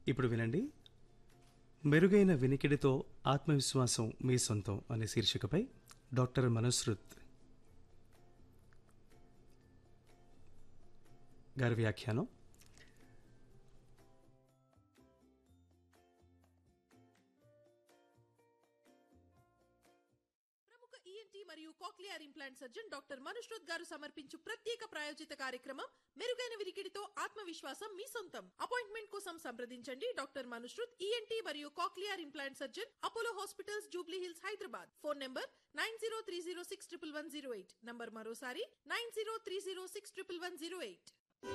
ఇప్పుడు వినండి మెరుగైన వినికిడితో ఆత్మవిశ్వాసం మీ సొంతం అనే శీర్షికపై డాక్టర్ మనస్రుత్ గారి వ్యాఖ్యానం ప్రముఖ ఈఎన్టీ మరియు cochlear implant surgeon doctor Manushruth గారు సమర్పించు ప్రత్యేక ప్రాయోజిత కార్యక్రమం మెరుగైన విరికిడితో ఆత్మవిశ్వాసం మీ సొంతం అపాయింట్మెంట్ కోసం సంప్రదించండి డాక్టర్ మనుష్రుత్ ఈఎన్టీ మరియు cochlear implant surgeon Apollo hospitals Jubilee Hills Hyderabad phone number nine zero three zero six triple one zero eight number మరోసారి nine zero three zero six triple one zero eight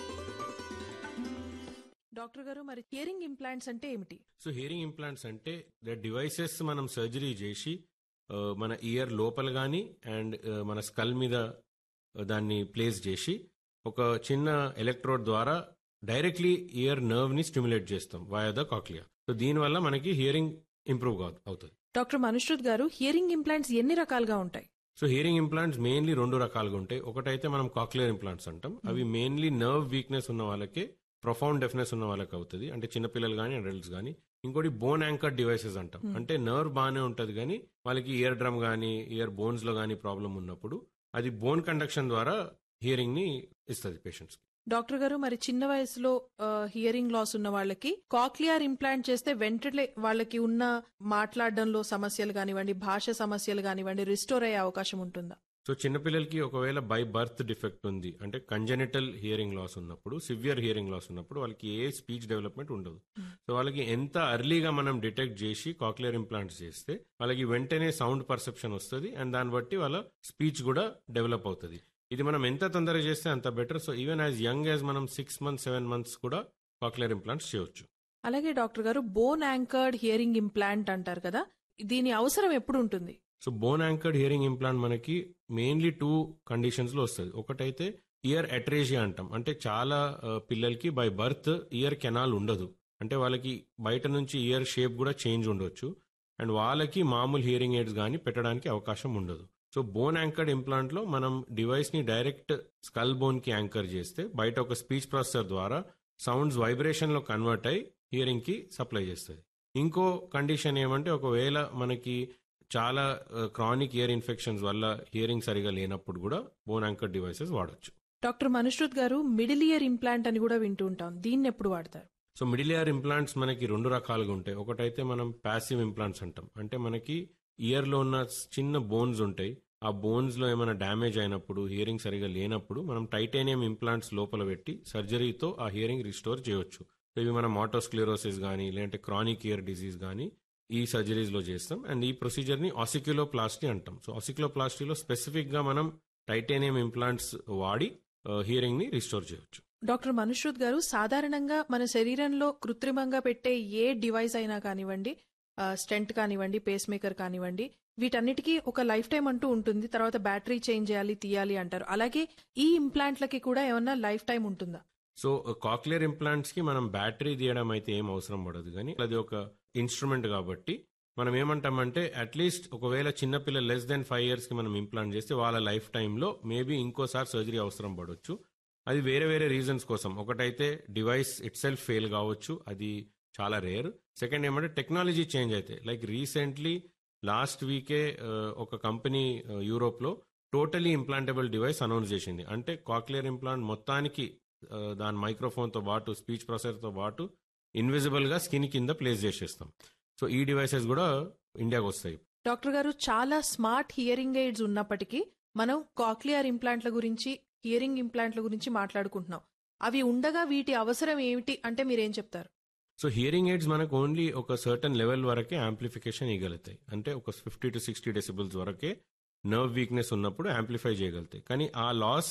doctor గారు మరి హియరింగ్ ఇంప్లాంట్స్ అంటే ఏమిటి so hearing implants అంటే the devices మనం surgery చేసి ఆ, మన ఇయర్ లోపల కానీ అండ్ మన స్కల్ మీద ఆ, దాన్ని ప్లేస్ చేసి ఒక చిన్న ఎలక్ట్రోడ్ ద్వారా డైరెక్ట్లీ ఇయర్ నర్వ్ ని స్టిమ్యులేట్ చేస్తాం వయా ద కాక్లియా సో దీనివల్ల మనకి హియరింగ్ ఇంప్రూవ్ అవుతుంది డాక్టర్ మనుష్రుత్ గారు హియరింగ్ ఇంప్లాంట్స్ ఎన్ని రకాలుగా ఉంటాయి సో హియరింగ్ ఇంప్లాంట్స్ మెయిన్లీ రెండు రకాలుగా ఉంటాయి ఒకటైతే మనం కాక్లియర్ ఇంప్లాంట్స్ అంటాం అవి మెయిన్లీ నర్వ్ వీక్నెస్ ఉన్న వాళ్ళకే ప్రొఫౌండ్ డెఫ్నెస్ ఉన్న వాళ్ళకి అవుతుంది అంటే చిన్నపిల్లలు కానీ అడల్ట్స్ కానీ ఇంకోటి బోన్ యాంకర్ డివైసెస్ అంటాం అంటే నర్వ్ బాగానే ఉంటుంది కానీ వాళ్ళకి ఇయర్ డ్రమ్ కానీ ఇయర్ బోన్స్ లో కానీ ప్రాబ్లం ఉన్నప్పుడు అది బోన్ కండక్షన్ ద్వారా హియరింగ్ ని ఇస్తుంది పేషెంట్స్ డాక్టర్ గారు మరి చిన్న వయసులో హియరింగ్ లాస్ ఉన్న వాళ్ళకి కాక్లియర్ ఇంప్లాంట్ చేస్తే వెంటనే వాళ్ళకి ఉన్న మాట్లాడడంలో సమస్యలు కానివ్వండి భాష సమస్యలు కానివ్వండి రిస్టోర్ అయ్యే అవకాశం ఉంటుందా సో చిన్నపిల్లలకి ఒకవేళ బై బర్త్ డిఫెక్ట్ ఉంది అంటే కంజెనిటల్ హియరింగ్ లాస్ ఉన్నప్పుడు సివియర్ హియరింగ్ లాస్ ఉన్నప్పుడు వాళ్ళకి ఏ స్పీచ్ డెవలప్మెంట్ ఉండదు సో వాళ్ళకి ఎంత అర్లీగా మనం డిటెక్ట్ చేసి కాక్లియర్ ఇంప్లాంట్స్ చేస్తే వాళ్ళకి వెంటనే సౌండ్ పర్సెప్షన్ వస్తుంది అండ్ దాన్ని బట్టి వాళ్ళ స్పీచ్ కూడా డెవలప్ అవుతుంది ఇది మనం ఎంత తొందరగా చేస్తే అంత better so even as young as మనం సిక్స్ మంత్స్ సెవెన్ మంత్స్ కూడా కాక్లియర్ ఇంప్లాంట్స్ చేయొచ్చు అలాగే డాక్టర్ గారు బోన్ యాంకర్డ్ హియరింగ్ ఇంప్లాంట్ అంటారు కదా దీని అవసరం ఎప్పుడు ఉంటుంది so bone anchored hearing implant మనకి మెయిన్లీ టూ కండిషన్స్ లో వస్తుంది ఒకటైతే ఇయర్ అట్రేజియా అంటాం అంటే చాలా ఆ, పిల్లలకి బై బర్త్ ఇయర్ కెనాల్ ఉండదు అంటే వాళ్ళకి బయట నుంచి ఇయర్ షేప్ కూడా చేంజ్ ఉండొచ్చు అండ్ వాళ్ళకి మామూలు హియరింగ్ ఎయిడ్స్ కానీ పెట్టడానికి అవకాశం ఉండదు సో బోన్ యాంకర్డ్ ఇంప్లాంట్ లో మనం డివైస్ ని డైరెక్ట్ స్కల్ బోన్ కి యాంకర్ చేస్తే బయట ఒక స్పీచ్ ప్రాసెసర్ ద్వారా సౌండ్స్ వైబ్రేషన్ లో కన్వర్ట్ అయి హియరింగ్ కి సప్లై చేస్తుంది ఇంకో కండిషన్ ఏమంటే ఒకవేళ మనకి చాలా క్రానిక్ ఇయర్ ఇన్ఫెక్షన్స్ వల్ల హియరింగ్ సరిగా లేనప్పుడు కూడా బోన్ యాంకర్ డివైసెస్ వాడొచ్చు డాక్టర్ మనుష్రుత్ గారు మిడిల్ ఇయర్ ఇంప్లాంట్ అని కూడా వింటూ ఉంటాం దీన్ని ఎప్పుడు వాడతారు సో మిడిల్ ఇయర్ ఇంప్లాంట్స్ మనకి రెండు రకాలుగా ఉంటాయి ఒకటైతే మనం ప్యాసివ్ ఇంప్లాంట్స్ అంటాం అంటే మనకి ఇయర్ లో ఉన్న చిన్న బోన్స్ ఉంటాయి ఆ బోన్స్ లో ఏమైనా డ్యామేజ్ అయినప్పుడు హియరింగ్ సరిగా లేనప్పుడు మనం టైటానియం ఇంప్లాంట్స్ లోపల పెట్టి సర్జరీతో ఆ హియరింగ్ రిస్టోర్ చేయొచ్చు సో ఇవి మనం ఆటోస్క్లెరోసిస్ కానీ లేదంటే క్రానిక్ ఇయర్ డిసీజ్ కానీ ఈ సర్జరీస్ లో చేస్తాం అండ్ ఈ ప్రొసీజర్ ని ఆసిక్యులోప్లాస్టీ అంటాం సో ఆసిక్యులోప్లాస్టీలో స్పెసిఫిక్ గా మనం టైటానియం ఇంప్లాంట్స్ వాడి హియరింగ్ ని రిస్టోర్ చేయొచ్చు డాక్టర్ మనుష్రుత్ గారు సాధారణంగా మన శరీరంలో కృత్రిమంగా పెట్టే ఏ డివైస్ అయినా కానివ్వండి స్టెంట్ కానివ్వండి పేస్ మేకర్ కానివ్వండి వీటన్నిటికీ ఒక లైఫ్ టైం అంటూ ఉంటుంది తర్వాత బ్యాటరీ చేంజ్ చేయాలి తీయాలి అంటారు అలాగే ఈ ఇంప్లాంట్లకి కూడా ఏమన్నా లైఫ్ టైం ఉంటుందా సో కాక్లియర్ ఇంప్లాంట్స్ కి మనం బ్యాటరీ తీయడం అయితే ఏం అవసరం పడదు కానీ అది ఒక ఇన్స్ట్రుమెంట్ కాబట్టి మనం ఏమంటామంటే అట్లీస్ట్ ఒకవేళ చిన్నపిల్ల లెస్ దెన్ ఫైవ్ ఇయర్స్ కి మనం ఇంప్లాంట్ చేస్తే వాళ్ళ లైఫ్ టైంలో మేబీ ఇంకోసారి సర్జరీ అవసరం పడవచ్చు అది వేరే వేరే రీజన్స్ కోసం ఒకటైతే డివైస్ ఇట్ సెల్ఫ్ ఫెయిల్ కావచ్చు అది చాలా రేర్ సెకండ్ ఏమంటే టెక్నాలజీ చేంజ్ అయితే లైక్ రీసెంట్లీ లాస్ట్ వీకే ఒక కంపెనీ యూరోప్ లో టోటలీ ఇంప్లాంటబుల్ డివైస్ అనౌన్స్ చేసింది అంటే కాక్లియర్ ఇంప్లాంట్ మొత్తానికి ఆ, దాని మైక్రోఫోన్ తో పాటు స్పీచ్ ప్రాసెసర్ తో పాటు ఇన్విజిబుల్ గా స్కిన్ కింద ప్లేస్ చేసేస్తాం సో ఈ డివైసెస్ కూడా ఇండియాకి వస్తాయి డాక్టర్ గారు చాలా స్మార్ట్ హియరింగ్ ఎయిడ్స్ ఉన్నప్పటికీ మనం కాక్లియర్ ఇంప్లాంట్ల గురించి హియరింగ్ ఇంప్లాంట్ల గురించి మాట్లాడుకుంటున్నాం అవి ఉండగా వీటి అవసరం ఏమిటి అంటే మీరేం చెప్తారు సో హియరింగ్ ఎయిడ్స్ మనకు ఓన్లీ ఒక సర్టన్ లెవెల్ వరకే యాంప్లిఫికేషన్ ఇవ్వగలుగుతాయి అంటే ఒక ఫిఫ్టీ టు సిక్స్టీ డెసిబుల్స్ వరకే నర్వ్ వీక్నెస్ ఉన్నప్పుడు యాంప్లిఫై చేయగలుగుతాయి కానీ ఆ లాస్